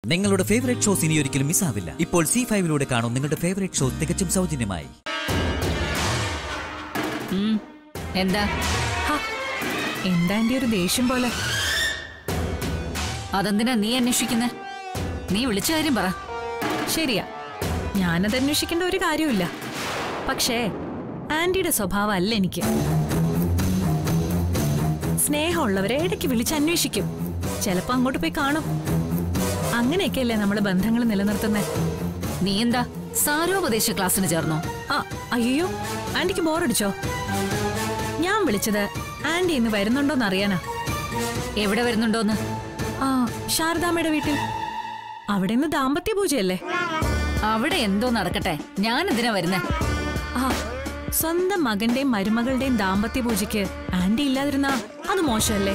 നിങ്ങളുടെ favourite shows ഇനി ഒരിക്കലും മിസ്സാവില്ല ഇപ്പോൾ സി ഫൈവിലൂടെ കാണും നിങ്ങളുടെ ഫേവറേറ്റ് ഷോ തികച്ചും സൗജന്യമായി ഉം. എന്താ ഹ, എന്താ എന്റെ ഒരു ദേഷ്യം പോലെ അതെന്തിനാ നീ അന്വേഷിക്കുന്നെ നീ വിളിച്ച കാര്യം പറ ശരിയാ ഞാനത് അന്വേഷിക്കേണ്ട ഒരു കാര്യമില്ല പക്ഷേ ആന്റിയുടെ സ്വഭാവം അല്ല എനിക്ക് സ്നേഹമുള്ളവരെ ഇടയ്ക്ക് വിളിച്ച് അന്വേഷിക്കും ചിലപ്പോ അങ്ങോട്ട് പോയി കാണും അങ്ങനെയൊക്കെയല്ലേ നമ്മള് ബന്ധങ്ങൾ നിലനിർത്തുന്നേ നീ എന്താ സാരോപദേശ ക്ലാസ്സിന് ചേർന്നോ ആ അയ്യോ ആന്റിക്ക് ബോറടിച്ചോ ഞാൻ വിളിച്ചത് ആന്റി ഇന്ന് വരുന്നുണ്ടോന്ന് അറിയാനാ എവിടെ വരുന്നുണ്ടോന്ന് ആ ശാരദാമ്മയുടെ വീട്ടിൽ അവിടെ ഇന്ന് ദാമ്പത്യ പൂജയല്ലേ അവിടെ എന്തോ നടക്കട്ടെ ഞാൻ എന്തിനാ വരുന്നേ ആ സ്വന്തം മകന്റെയും മരുമകളുടെയും ദാമ്പത്യ പൂജയ്ക്ക് ആന്റി ഇല്ലാതിരുന്നാ അത് മോശമല്ലേ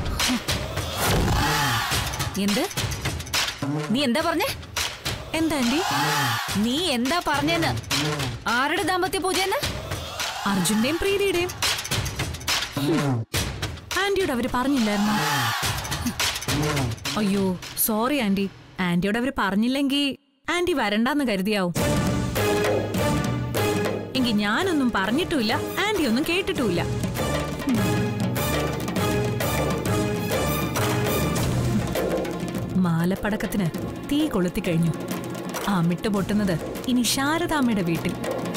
എന്ത് നീ എന്താ പറഞ്ഞേ എന്താ ആന്റി നീ എന്താ പറഞ്ഞെന്ന് ആരുടെ ദാമ്പത്യ പൂജയെന്ന് അർജുന്റെയും പ്രീതിയുടെയും ഹും. ആന്റിയോട് അവര് പറഞ്ഞില്ലായിരുന്നോ അയ്യോ സോറി ആന്റി ആന്റിയോട് അവര് പറഞ്ഞില്ലെങ്കി ആന്റി വരണ്ടാന്ന് കരുതിയാവും എങ്കി ഞാനൊന്നും പറഞ്ഞിട്ടുമില്ല ആന്റി ഒന്നും കേട്ടിട്ടുമില്ല മാലപ്പടക്കത്തിന് തീ കൊളുത്തി കഴിഞ്ഞു ആ മിട്ട് പൊട്ടുന്നത് ഇനി ശാരദാമ്മയുടെ വീട്ടിൽ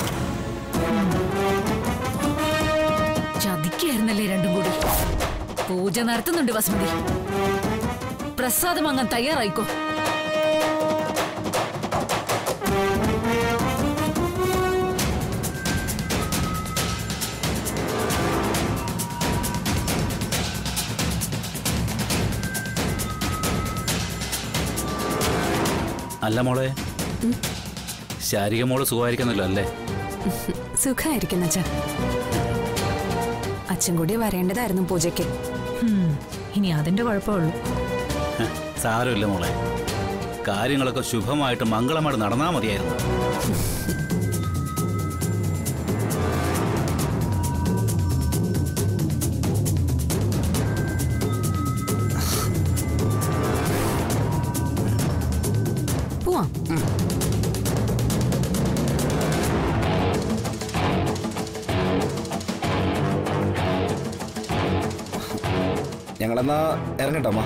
ചതിക്കായിരുന്നല്ലേ രണ്ടും കൂടി പൂജ നടത്തുന്നുണ്ട് വസുമതി പ്രസാദം അങ്ങ് തയ്യാറായിക്കോ അല്ല മോളെ ശാരിക മോള് സുഖമായിരിക്കുന്നല്ലോ അല്ലേ സുഖമായിരിക്കും അച്ഛൻ അച്ഛൻ കൂടി വരേണ്ടതായിരുന്നു പൂജയ്ക്ക് ഹും, ഇനി അതിന്റെ കുഴപ്പമുള്ളൂ ഹ, സാരമില്ല മോളെ കാര്യങ്ങളൊക്കെ ശുഭമായിട്ട് മംഗളമായിട്ട് നടന്നാ മതിയായിരുന്നു പോവാം ഞങ്ങളെന്നാ ഇറങ്ങട്ടോ അമ്മ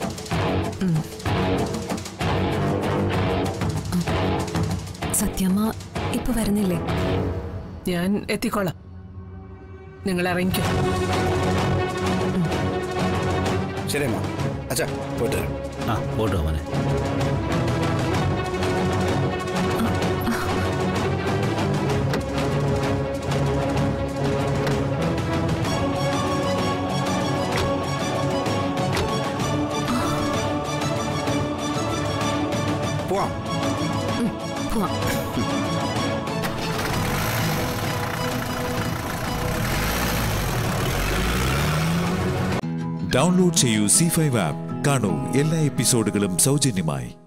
സത്യമ്മ ഇപ്പൊ വരുന്നില്ലേ ഞാൻ എത്തിക്കോളാം നിങ്ങൾ ഇറങ്ങിക്കോ ശരി അമ്മ അച്ഛാ പോയിട്ട് വരാം ആ പോട്ടോ മോനെ പോവാം പോവാം ഡൗൺലോഡ് ചെയ്യൂ സി ഫൈവ് ആപ്പ് കാണൂ എല്ലാ എപ്പിസോഡുകളും സൗജന്യമായി